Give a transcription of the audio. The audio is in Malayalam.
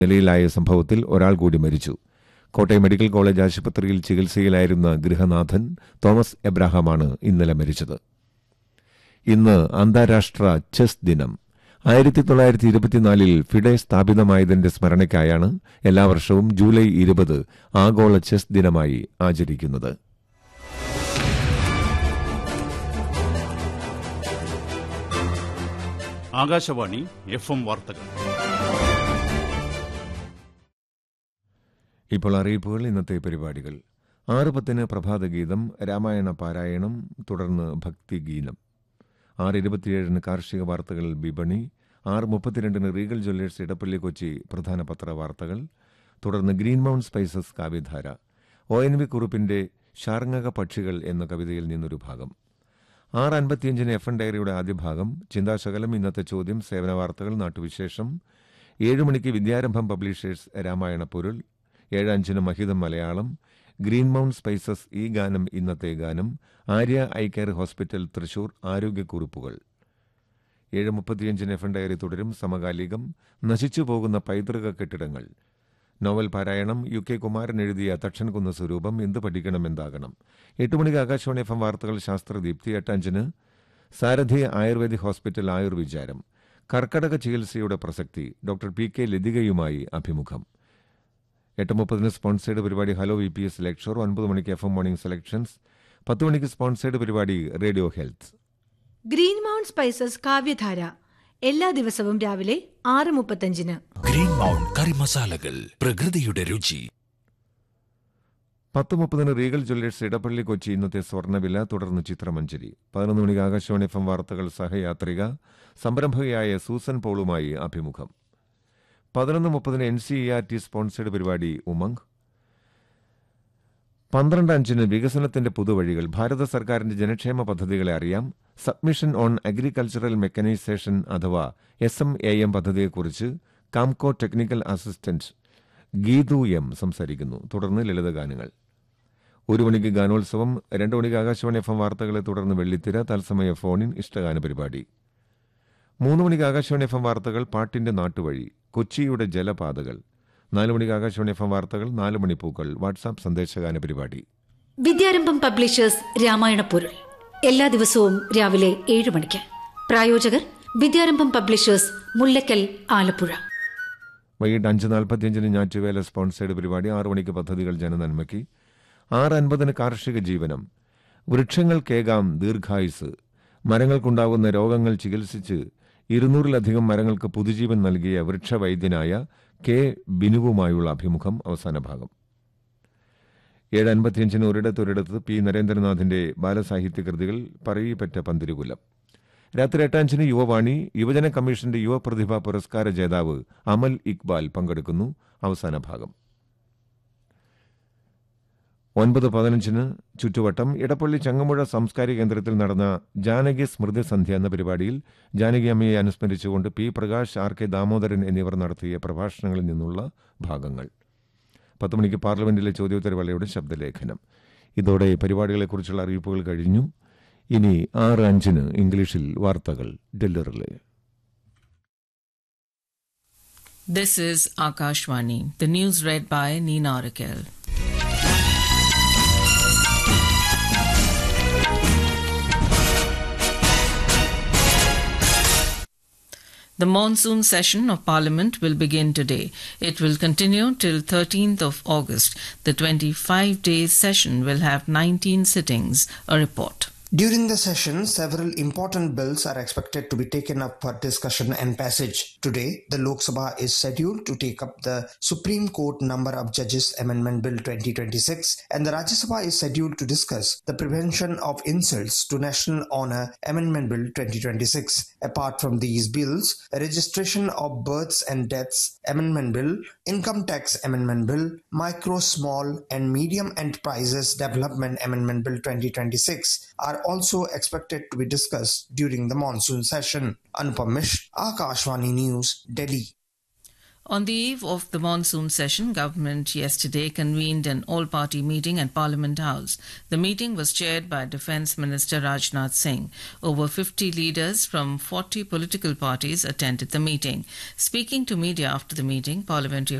നിലയിലായ സംഭവത്തിൽ ഒരാൾ കൂടി മരിച്ചു കോട്ടയം മെഡിക്കൽ കോളേജ് ആശുപത്രിയിൽ ചികിത്സയിലായിരുന്ന ഗൃഹനാഥൻ തോമസ് എബ്രാഹാമാണ് ഇന്നലെ മരിച്ചത് ഇന്ന് അന്താരാഷ്ട്ര ചെസ് ദിനം ആയിരത്തി തൊള്ളായിരത്തി ഇരുപത്തിനാലിൽ ഫിഡെ സ്ഥാപിതമായതിന്റെ സ്മരണയ്ക്കായാണ് എല്ലാ വർഷവും ജൂലൈ ഇരുപത് ആഗോള ചെസ് ദിനമായി ആചരിക്കുന്നത് ആകാശവാണി എഫ് എം വാർത്തകൾ ഇപ്പോൾ അറിയിപ്പുകൾ ഇന്നത്തെ പരിപാടികൾ ആറ് പത്തിന് പ്രഭാതഗീതം രാമായണ പാരായണം തുടർന്ന് ഭക്തിഗീതം ആറ് ഇരുപത്തിയേഴിന് കാർഷിക വാർത്തകൾ വിപണി ആറ് മുപ്പത്തിരണ്ടിന് റീഗൽ ജ്വല്ലേഴ്സ് ഇടപ്പള്ളി കൊച്ചി പ്രധാന പത്ര വാർത്തകൾ തുടർന്ന് Green Mount Spices Kavyadhara O N V കുറുപ്പിന്റെ ശാർങ്ങക പക്ഷികൾ എന്ന കവിതയിൽ നിന്നൊരു ഭാഗം ആറ് അൻപത്തിയഞ്ചിന് എഫ് എൻ ഡയറിയുടെ ആദ്യ ഭാഗം ചിന്താശകലം ഇന്നത്തെ ചോദ്യം സേവന വാർത്തകൾ നാട്ടുവിശേഷം ഏഴ് മണിക്ക് വിദ്യാരംഭം പബ്ലിഷേഴ്സ് രാമായണ പൊരുൾ ഏഴ് അഞ്ചിന് മഹിതം മലയാളം ഗ്രീൻ മൗണ്ട് സ്പൈസസ് ഈ ഗാനം ഇന്നത്തെ ഗാനം Arya eye care hospital Thrissur ആരോഗ്യക്കുറിപ്പുകൾ ഏഴ് മുപ്പത്തിയഞ്ചിന് എഫ് എൻ ഡയറി തുടരും സമകാലികം നശിച്ചു പോകുന്ന പൈതൃക കെട്ടിടങ്ങൾ നോവൽ പാരായണം യു കെ കുമാരൻ എഴുതിയ തക്ഷൻകുന്ന സ്വരൂപം എന്ത് പഠിക്കണം എന്താകണം എട്ട് മണിക്ക് ആകാശവാണി എഫ് എം വാർത്തകൾ ശാസ്ത്രദീപ്തി എട്ടഞ്ചിന് സാരഥി ആയുർവേദിക് ഹോസ്പിറ്റൽ ആയുർവിചാരം കർക്കടക ചികിത്സയുടെ പ്രസക്തി ഡോക്ടർ പി കെ ലതികയുമായി അഭിമുഖം എട്ട് മുപ്പതിന് സ്പോൺസേഡ് പരിപാടി hello V P S lecture ഒൻപത് മണിക്ക് എഫ് എം മോർണിംഗ് സെലക്ഷൻസ് പത്ത് മണിക്ക് സ്പോൺസേഡ് പരിപാടി radio health Green Mount Spices Kavyadhara എല്ലാ ദിവസവും രാവിലെ ആറ് മുപ്പത്തഞ്ചിന് ഗ്രീൻ മൗണ്ട് കറി മസാലകൾ പ്രകൃതിയുടെ രുചി പത്ത് മുപ്പതിന് റീഗൽ ജ്വല്ലേഴ്സ് ഇടപ്പള്ളി കൊച്ചി ഇന്നത്തെ സ്വർണ്ണവില തുടർന്ന് ചിത്രമഞ്ജരി പതിനൊന്ന് മണിക്ക് ആകാശവാണി എഫ് എം വാർത്തകൾ സഹയാത്രിക സംരംഭകയായ സൂസൻ പോളുമായി അഭിമുഖം പതിനൊന്ന് മുപ്പതിന് N C E R T sponsored പരിപാടി ഉമംഗ് പന്ത്രണ്ട് അഞ്ചിന് വികസനത്തിന്റെ പുതുവഴികൾ ഭാരത സർക്കാരിന്റെ ജനക്ഷേമ പദ്ധതികളെ അറിയാം സബ്മിഷൻ ഓൺ അഗ്രികൾച്ചറൽ മെക്കനൈസേഷൻ അഥവാ എസ് എം എ എം പദ്ധതിയെക്കുറിച്ച് Kamco technical assistant Geethu M സംസാരിക്കുന്നു തുടർന്ന് ലളിതഗാനങ്ങൾ ഒരു മണിക്ക് ഗാനോത്സവം രണ്ടു മണിക്ക് ആകാശവാണി എഫ് എം വാർത്തകളെ തുടർന്ന് വെള്ളിത്തിര തത്സമയ ഫോണിൻ ഇഷ്ടഗാന പരിപാടി മൂന്ന് മണിക്ക് ആകാശവാണി എഫ് എം വാർത്തകൾ പാട്ടിന്റെ നാട്ടുവഴി കൊച്ചിയുടെ ജലപാതകൾ നാല് മണിക്ക് ആകാശവാണി എഫ് എം വാർത്തകൾ നാല് മണിപ്പൂക്കൾ വാട്സാപ്പ് സന്ദേശഗാന പരിപാടി വിദ്യാരംഭം പബ്ലിഷേഴ്സ് രാമായണ പൊരുൾ എല്ലാ ദിവസവും രാവിലെ ഏഴ് മണിക്ക് പ്രായോജകർ വിദ്യാരംഭം പബ്ലിഷേഴ്സ് മുല്ലക്കൽ ആലപ്പുഴ വൈകിട്ട് അഞ്ച് നാൽപ്പത്തിയഞ്ചിന് ഞാറ്റുവേല സ്പോൺസേഡ് പരിപാടി ആറു മണിക്ക് പദ്ധതികൾ ജനനന്മയ്ക്ക് ആറ് അൻപതിന് കാർഷിക ജീവനം വൃക്ഷങ്ങൾക്കേകാം ദീർഘായുസ് മരങ്ങൾക്കുണ്ടാകുന്ന രോഗങ്ങൾ ചികിത്സിച്ച് ഇരുന്നൂറിലധികം മരങ്ങൾക്ക് പുതുജീവൻ നൽകിയ വൃക്ഷവൈദ്യനായ കെ ബിനുവുമായുള്ള അഭിമുഖം അവസാന ഭാഗം ഏഴ് അൻപത്തിയഞ്ചിന് ഒരിടത്തൊരിടത്ത് പി നരേന്ദ്രനാഥിന്റെ ബാലസാഹിത്യ കൃതികൾ പറയിപ്പറ്റ പന്തിരുകുലം രാത്രി എട്ടാഞ്ചിന് യുവവാണി യുവജന കമ്മീഷന്റെ യുവപ്രതിഭാ പുരസ്കാര ജേതാവ് അമൽ ഇക്ബാൽ പങ്കെടുക്കുന്നു അവസാന ഭാഗം ഒൻപത് പതിനഞ്ചിന് ചുറ്റുവട്ടം ഇടപ്പള്ളി ചങ്ങമ്പുഴ സാംസ്കാരിക കേന്ദ്രത്തിൽ നടന്ന ജാനകി സ്മൃതി സന്ധ്യ എന്ന പരിപാടിയിൽ ജാനകി അമ്മയെ അനുസ്മരിച്ചുകൊണ്ട് P Prakash R K Damodaran എന്നിവർ നടത്തിയ പ്രഭാഷണങ്ങളിൽ നിന്നുള്ള ഭാഗങ്ങൾ പത്ത് മണിക്ക് പാർലമെന്റിലെ ചോദ്യോത്തരവേളയുടെ ശബ്ദലേഖനം ഇതോടെ പരിപാടികളെക്കുറിച്ചുള്ള അറിയിപ്പുകൾ കഴിഞ്ഞു ഇനി ആറ് അഞ്ചിന് ഇംഗ്ലീഷിൽ വാർത്തകൾ ഡെല്ലറിലെ This is Akashvani. The news read by Nina Rakel. The monsoon session of Parliament will begin today. It will continue till 13th of August. The 25 day session will have 19 sittings. A report. During the session, several important bills are expected to be taken up for discussion and passage. Today, the Lok Sabha is scheduled to take up the Supreme Court Number of Judges Amendment Bill 2026 and the Rajya Sabha is scheduled to discuss the Prevention of Insults to National Honor Amendment Bill 2026. Apart from these bills, Registration of Births and Deaths Amendment Bill, Income Tax Amendment Bill, Micro, Small and Medium Enterprises Development Amendment Bill 2026 are also expected to be discussed during the monsoon session. Anupam Mish, Akashvani News, Delhi. On the eve of the monsoon session, government yesterday convened an all-party meeting at Parliament House. The meeting was chaired by Defence Minister Rajnath Singh. Over 50 leaders from 40 political parties attended the meeting. Speaking to media after the meeting, Parliamentary